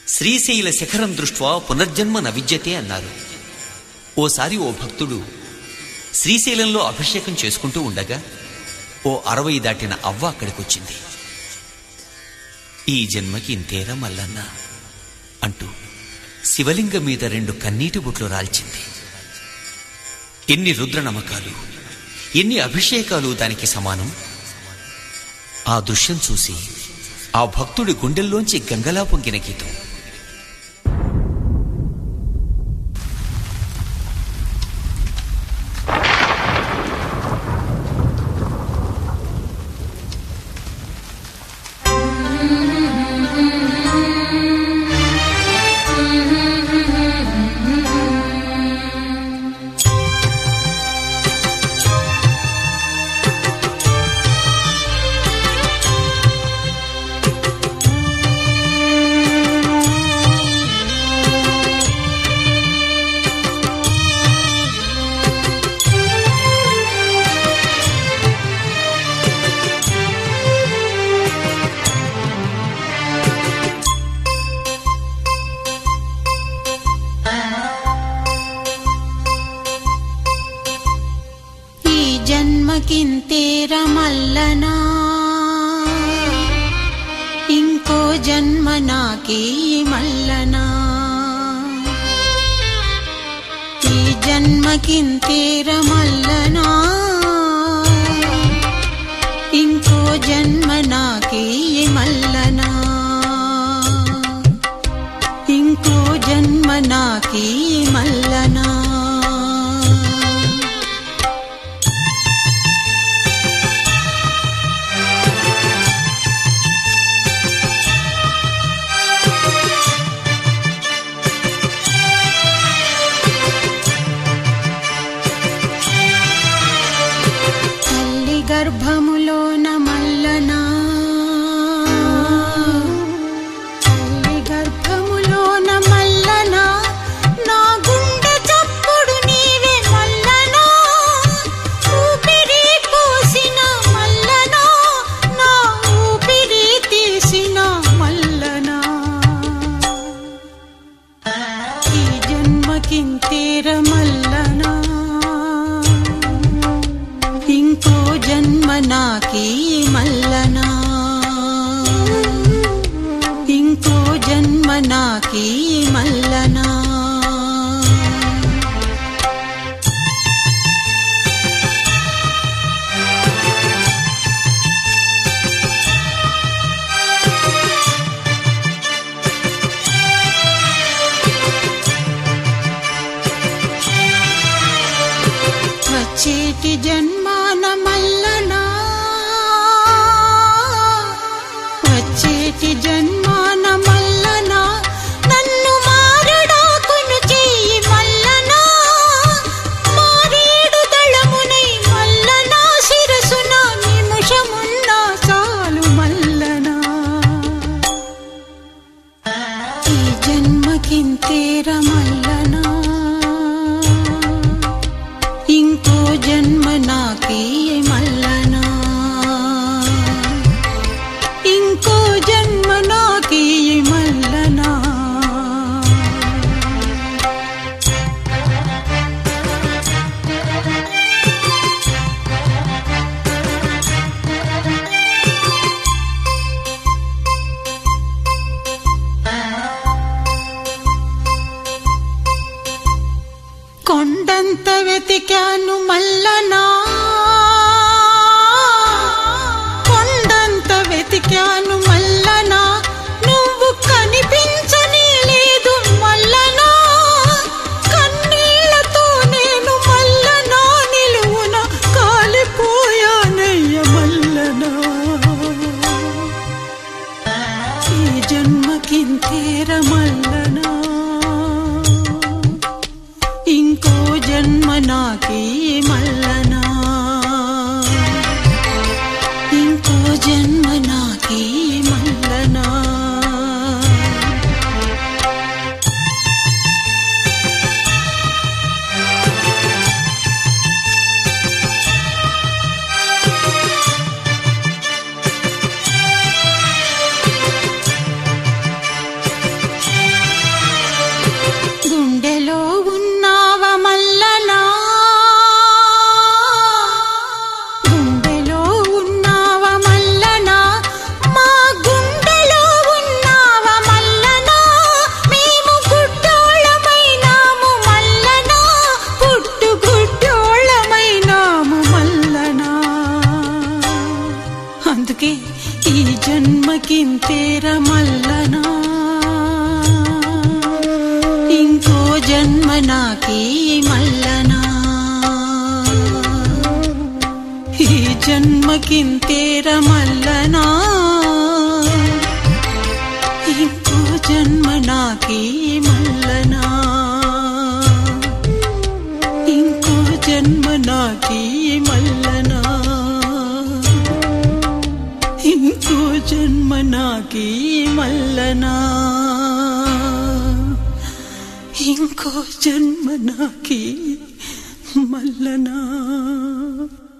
శ్రీశైల శిఖరం దృష్ట్వా పునర్జన్మ న విద్యతే అన్నారు ఓసారి ఓ భక్తుడు శ్రీశైలంలో అభిషేకం చేసుకుంటూ ఉండగా ఓ అరవై దాటిన అవ్వ అక్కడికొచ్చింది ఈ జన్మకి ఇంతేరా మల్లన్న అంటూ శివలింగం మీద రెండు కన్నీటి బుట్లు రాల్చింది ఎన్ని రుద్ర నమ్మకాలు ఎన్ని అభిషేకాలు దానికి సమానం ఆ దృశ్యం చూసి ఆ భక్తుడి గుండెల్లోంచి గంగలా పొంగిన గీతం ఈ జన్మకింతేర మల్లనా ఇంకో జన్మ నాకీ మల్లనా ఈ జన్మకింతేర మల్లనా ఇంకో జన్మ నాకీ మల్లనా ఇంకో జన్మ నాకీ మల్లనా తల్లి గర్భములోన మల్లనా తల్లి గర్భములోన మల్లనా నా గుండె చప్పుడు నీవే మల్లనా ఊపిరి పోసిన మల్లనా నా ఊపిరి తీసిన మల్లనా ఈ జన్మకింతేర మల్లనా ఇంకో జన్మ నాకీ మల్లనా ఇంకో జన్మ నాకీ మల్లనా వచ్చేటి జన్మాన మల్లనా వచ్చేటి జన్మాన మల్లనా నన్ను మారడాకును చెయ్యి మల్లనా మారేడు దళమునై మల్లనా శిరసున నిమిషమున్న చాలు మల్లనా ఈ జన్మకింతేర మల్లనా ఇంకో జన్మ నాకీ మల్లనా ఇంకో జన్మ నాకీ మల్లనా కొండంత వెతికాను మల్లనా కొండంత వెతికాను మల్లనా నువ్వు కనిపించనే లేదు మల్లనా కన్నీళ్లతో నేను మల్లనా నిలువున కాలిపోయానయ్య మల్లనా ఈ జన్మకింతేర మల్లనా ఇంకో జన్మ నాకీ మల్లనా ఇంకో జన్మ నాకీ మల్లనా జన్మకింతేర మల్లనా ఇంకో జన్మ నాకీ మల్లనా ఈ జన్మకింతేర మల్లనా ఇంకో జన్మ నాకీ మల్లనా ఇంకో జన్మ నాకీ మల్లనా ఇంకో జన్మ నాకీ మల్లనా ఇంకో జన్మ నాకీ మల్లనా